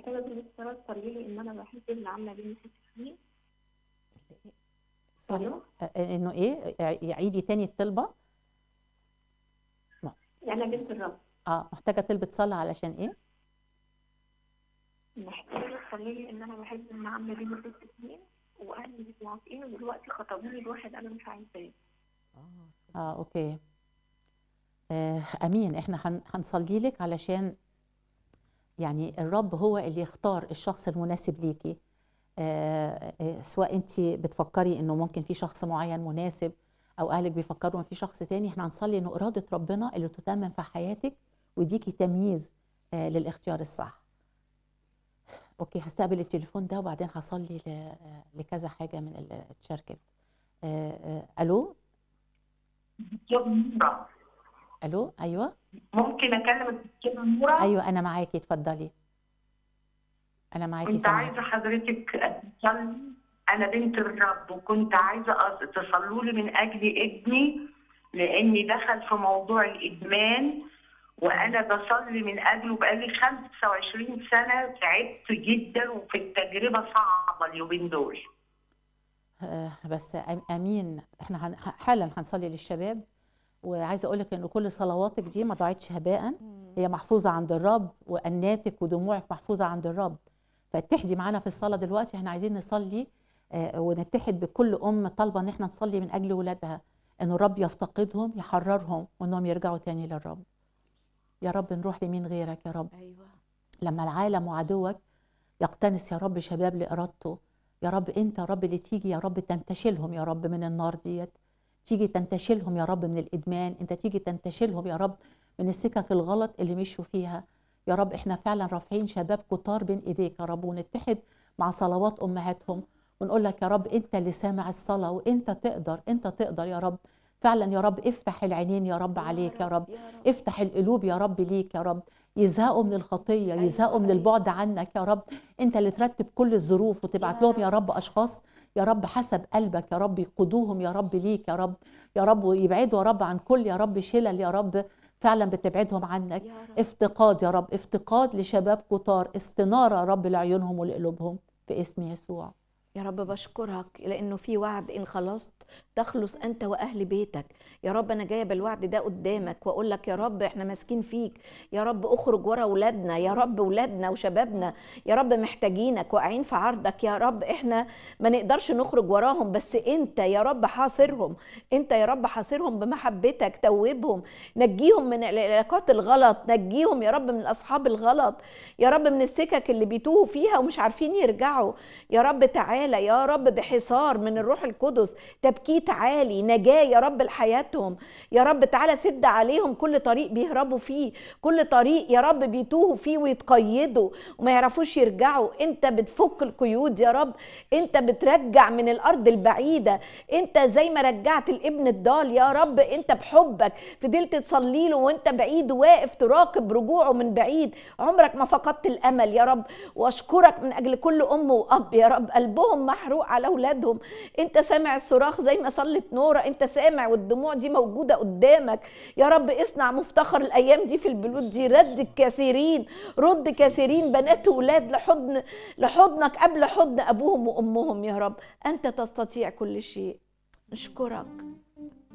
محتاجة طلبة صلاة تصلي لي إن أنا بحب اللي عاملة بيه ست سنين سوري ألو آه، إنه إيه ع- عيدي تاني الطلبة أنا بنت الرب اه محتاجة طلبة صلاة علشان إيه محتاجة تصلي لي إن أنا بحب اللي عاملة بيه ست سنين وأهلي مش موافقين ودلوقتي خطبوني لواحد أنا مش عايزاه اه اوكي آه امين احنا هن- هنصلي لك علشان يعني الرب هو اللي يختار الشخص المناسب ليكي آه آه سواء انت بتفكري انه ممكن في شخص معين مناسب او اهلك بيفكروا ان في شخص تاني احنا هنصلي انه اراده ربنا اللي تتمم في حياتك ويديكي تمييز آه للاختيار الصح اوكي هستقبل التليفون ده وبعدين هصلي ل- آه، لكذا حاجه من اللي اتشاركت آه آه الو دكتور نورة الو ايوه ممكن اكلم الدكتور نورة ايوه انا معاكي اتفضلي انا معاكي كنت سامعاكي. عايزة حضرتك تصلي انا بنت الرب وكنت عايزة أص- تصلوا لي من اجل ابني لاني دخل في موضوع الادمان وانا بصلي من اجله بقالي 25 سنة تعبت جدا وفي التجربة صعبة اليومين دول آه، بس أم- امين احنا هن- حالا هنصلي للشباب وعايزه اقول لك ان كل صلواتك دي ما ضاعتش هباء هي محفوظه عند الرب واناتك ودموعك محفوظه عند الرب فاتحدي معانا في الصلاه دلوقتي احنا عايزين نصلي آه، ونتحد بكل ام طالبه ان احنا نصلي من اجل ولادها ان الرب يفتقدهم يحررهم وانهم يرجعوا تاني للرب يا رب نروح لمين غيرك يا رب ايوه لما العالم وعدوك يقتنس يا رب شباب لإرادته يا رب انت يا رب اللي تيجي يا رب تنتشلهم يا رب من النار ديت تيجي تنتشلهم يا رب من الادمان انت تيجي تنتشلهم يا رب من السكك الغلط اللي مشوا فيها يا رب احنا فعلا رافعين شباب كتار بين ايديك يا رب ونتحد مع صلوات امهاتهم ونقول لك يا رب انت اللي سامع الصلاه وانت تقدر انت تقدر يا رب فعلا يا رب افتح العينين يا رب عليك يا رب افتح القلوب يا رب ليك يا رب يزهقوا من الخطيه أيوة، يزهقوا من أيوة. البعد عنك يا رب انت اللي ترتب كل الظروف وتبعت يا لهم يا رب اشخاص يا رب حسب قلبك يا رب يقودوهم يا رب ليك يا رب يا رب ويبعدوا يا رب عن كل يا رب شلل يا رب فعلا بتبعدهم عنك يا رب افتقاد يا رب افتقاد لشباب كتار استنارة يا رب لعيونهم ولقلوبهم في اسم يسوع يا رب بشكرك لانه في وعد ان خلصت تخلص انت واهل بيتك يا رب انا جايه بالوعد ده قدامك واقول لك يا رب احنا ماسكين فيك يا رب اخرج ورا اولادنا يا رب اولادنا وشبابنا يا رب محتاجينك واقعين في عرضك يا رب احنا ما نقدرش نخرج وراهم بس انت يا رب حاصرهم انت يا رب حاصرهم بمحبتك توبهم نجيهم من العلاقات الغلط نجيهم يا رب من الاصحاب الغلط يا رب من السكك اللي بيتوهوا فيها ومش عارفين يرجعوا يا رب تعالى يا رب بحصار من الروح القدس تبكيت عالي نجاة يا رب لحياتهم يا رب تعالى سد عليهم كل طريق بيهربوا فيه كل طريق يا رب بيتوهوا فيه ويتقيدوا وما يعرفوش يرجعوا انت بتفك القيود يا رب انت بترجع من الارض البعيده انت زي ما رجعت الابن الضال يا رب انت بحبك فضلت تصلي له وانت بعيد واقف تراقب رجوعه من بعيد عمرك ما فقدت الامل يا رب واشكرك من اجل كل ام واب يا رب قلبهم محروق على اولادهم انت سامع الصراخ زي ما صلت نوره انت سامع والدموع دي موجوده قدامك يا رب اصنع مفتخر الايام دي في البيوت دي رد الكثيرين رد كثيرين بنات واولاد لحضن لحضنك قبل حضن ابوهم وامهم يا رب انت تستطيع كل شيء نشكرك